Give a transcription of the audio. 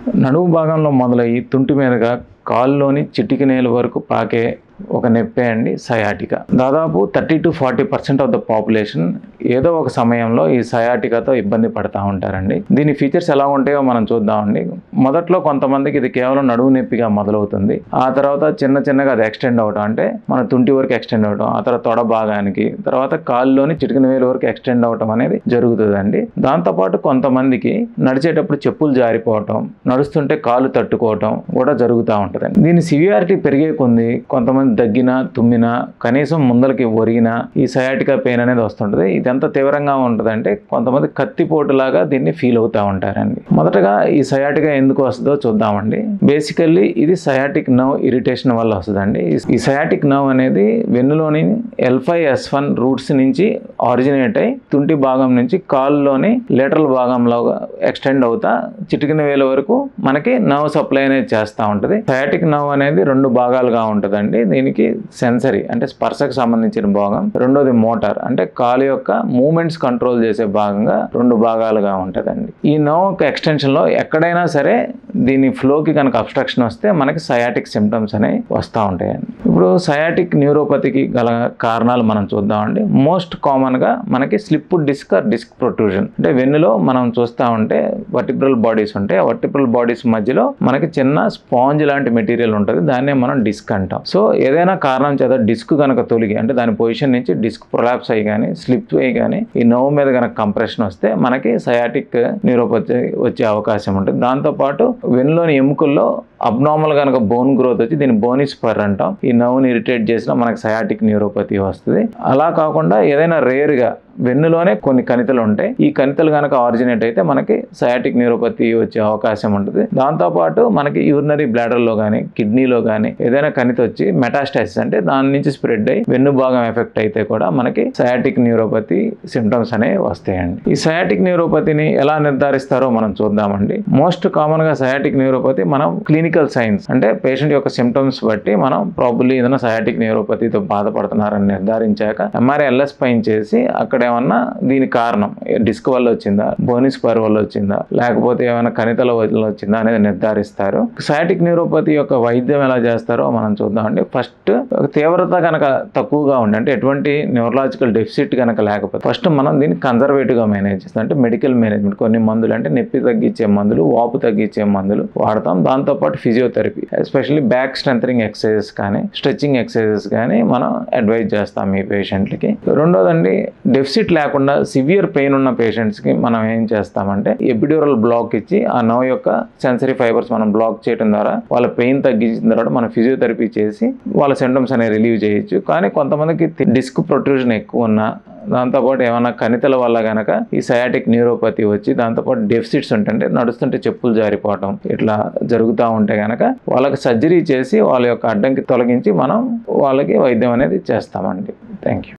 నడుము భాగంలో మొదలయ్యి తుంటి మీదుగా కాలులోని చిటికి నేల వరకు పాకే ఒక నొప్పే అండి సయాటిక దాదాపు thirty to forty percent of the population ఏదో ఒక సమయంలో ఈ సయాటికాతో ఇబ్బంది పడతా ఉంటారండి దీని ఫీచర్స్ ఎలా ఉంటాయో మనం చూద్దామండి మొదట్లో కొంతమందికి ఇది కేవలం నడువు నొప్పిగా మొదలవుతుంది ఆ తర్వాత చిన్న చిన్నగా అది ఎక్స్టెండ్ అవడం అంటే మన తుంటి వరకు ఎక్స్టెండ్ అవడం ఆ తర్వాత తొడ భాగానికి తర్వాత కాలులోని చిటికిన వేలు వరకు ఎక్స్టెండ్ అవడం అనేది జరుగుతుందండి దాంతోపాటు కొంతమందికి నడిచేటప్పుడు చెప్పులు జారిపోవటం నడుస్తుంటే కాలు తట్టుకోవటం కూడా జరుగుతూ ఉంటుందండి దీని సివియారిటీ పెరిగే కొంది కొంతమంది దగ్గినా తుమ్మినా కనీసం ముందలకి ఒరిగినా ఈ సయాటికా పెయిన్ అనేది వస్తుంటుంది ఇది ఎంత తీవ్రంగా ఉంటుందంటే కొంతమంది కత్తిపోటు లాగా దీన్ని ఫీల్ అవుతూ ఉంటారండి మొదటగా ఈ సయాటికా ఎందుకు వస్తుందో చూద్దామండి బేసికల్లీ ఇది సయాటిక్ నర్వ్ ఇరిటేషన్ వల్ల వస్తుందండి ఈ సయాటిక్ నర్వ్ అనేది వెన్నులోని L five S one roots నుంచి ఆరిజినేట్ అయి తుంటి భాగం నుంచి కాలులోని లేటరల్ భాగంలో ఎక్స్టెండ్ అవుతా చిటికిన వేల వరకు మనకి నర్వ్ సప్లై అనేది చేస్తూ ఉంటుంది సయాటిక్ నర్వ్ అనేది రెండు భాగాలుగా ఉంటుందండి దీనికి సెన్సరీ అంటే స్పర్శకు సంబంధించిన భాగం రెండోది మోటార్ అంటే కాలు యొక్క మూమెంట్స్ కంట్రోల్ చేసే భాగంగా రెండు భాగాలుగా ఉంటుందండి ఈ నర్వ్ ఎక్స్టెన్షన్ లో ఎక్కడైనా సరే దీని ఫ్లోకి కనుక అబ్స్ట్రక్షన్ వస్తే మనకి సయాటిక్ సిమ్టమ్స్ అనేవి వస్తూ ఉంటాయండి ఇప్పుడు సయాటిక్ న్యూరోపతికి గల కారణాలు మనం చూద్దామండి మోస్ట్ కామన్ గా మనకి slip disc or disc protrusion అంటే వెన్నులో మనం చూస్తూ ఉంటే వర్టిబ్రల్ బాడీస్ ఉంటాయి ఆ వర్టిబ్రల్ బాడీస్ మధ్యలో మనకి చిన్న స్పాంజ్ లాంటి మెటీరియల్ ఉంటుంది దాన్నే మనం డిస్క్ అంటాం సో ఏదైనా కారణం చేత డిస్క్ కనుక తొలగి అంటే దాని పొజిషన్ నుంచి డిస్క్ ప్రొలాప్స్ అయ్యి కానీ స్లిప్ అయ్యి కానీ ఈ నోవు మీద కనుక కంప్రెషన్ వస్తే మనకి సయాటిక్ న్యూరోపతి వచ్చే అవకాశం ఉంటుంది దాంతోపాటు వెన్నులోని ఎముకల్లో అబ్నార్మల్ కనుక బోన్ గ్రోత్ వచ్చి దీన్ని బోనిస్ పర్ అంటాం ఈ నవ్వుని ఇరిటేట్ చేసినా మనకి సయాటిక్ న్యూరోపతి వస్తుంది అలా కాకుండా ఏదైనా రేర్గా వెన్నులోనే కొన్ని కణితలు ఉంటాయి ఈ కణితలు కనుక ఆరిజినేట్ అయితే మనకి సయాటిక్ న్యూరోపతి వచ్చే అవకాశం ఉంటుంది దాంతోపాటు మనకి యూరినరీ బ్లాడర్లో కానీ కిడ్నీలో కానీ ఏదైనా కణిత వచ్చి మెటాస్టాసిస్ అంటే దాని నుంచి స్ప్రెడ్ అయ్యి వెన్ను భాగం ఎఫెక్ట్ అయితే కూడా మనకి సయాటిక్ న్యూరోపతి సిమ్టమ్స్ అనేవి వస్తాయండి ఈ సయాటిక్ న్యూరోపతిని ఎలా నిర్ధారిస్తారో మనం చూద్దామండి మోస్ట్ కామన్ గా సయాటిక్ న్యూరోపతి మనం క్లినికల్ సైన్స్ అంటే పేషెంట్ యొక్క సిమ్టమ్స్ బట్టి మనం ప్రాబుల్లీ ఏదైనా సయాటిక్ న్యూరోపతితో బాధపడుతున్నారని నిర్ధారించాక ఎంఆర్ఐ ఎల్ఎస్ పైన చేసి అక్కడ ఏమన్నా దీని కారణం డిస్క్ వల్ల వచ్చిందా బోనిస్ పర్ వల్ల వచ్చిందా లేకపోతే ఏమైనా కణితల వల్ల వచ్చిందా అనేది నిర్ధారిస్తారు సయాటిక్ న్యూరోపతి యొక్క వైద్యం ఎలా చేస్తారో మనం చూద్దామండి ఫస్ట్ తీవ్రత కనుక తక్కువగా ఉండి అంటే ఎటువంటి న్యూరలాజికల్ డెఫిసిట్ కనుక లేకపోతే ఫస్ట్ మనం దీన్ని కన్జర్వేటివ్ గా మేనేజ్ చేస్తాం అంటే మెడికల్ మేనేజ్మెంట్ కొన్ని మందులు అంటే నొప్పి తగ్గించే మందులు వాపు తగ్గించే మందులు వాడతాం దాంతోపాటు physiotherapy especially back strengthening exercises కానీ స్ట్రెచ్చింగ్ ఎక్సర్సైజెస్ కానీ మనం అడ్వైజ్ చేస్తాం ఈ పేషెంట్లకి రెండోదండి డెఫిసిట్ లేకుండా సివియర్ పెయిన్ ఉన్న పేషెంట్స్కి మనం ఏం చేస్తామంటే ఎపిడ్యూరల్ బ్లాక్ ఇచ్చి ఆ నవ్ యొక్క సెన్సరీ ఫైబర్స్ మనం బ్లాక్ చేయడం ద్వారా వాళ్ళ పెయిన్ తగ్గించిన తర్వాత మనం ఫిజియోథెరపీ చేసి వాళ్ళ సింటమ్స్ అనేవి రిలీవ్ చేయొచ్చు కానీ కొంతమందికి డిస్క్ ప్రొట్రూషన్ ఎక్కువ ఉన్నా దాంతోపాటు ఏమైనా కణితల వల్ల కనుక ఈ సయాటిక్ న్యూరోపతి వచ్చి దాంతోపాటు డెఫిసిట్స్ ఉంటుంటే నడుస్తుంటే చెప్పులు జారిపోవటం ఇట్లా జరుగుతూ ఉంటే కనుక వాళ్ళకి సర్జరీ చేసి వాళ్ళ యొక్క అడ్డంకి తొలగించి మనం వాళ్ళకి వైద్యం అనేది చేస్తామండి థ్యాంక్ యూ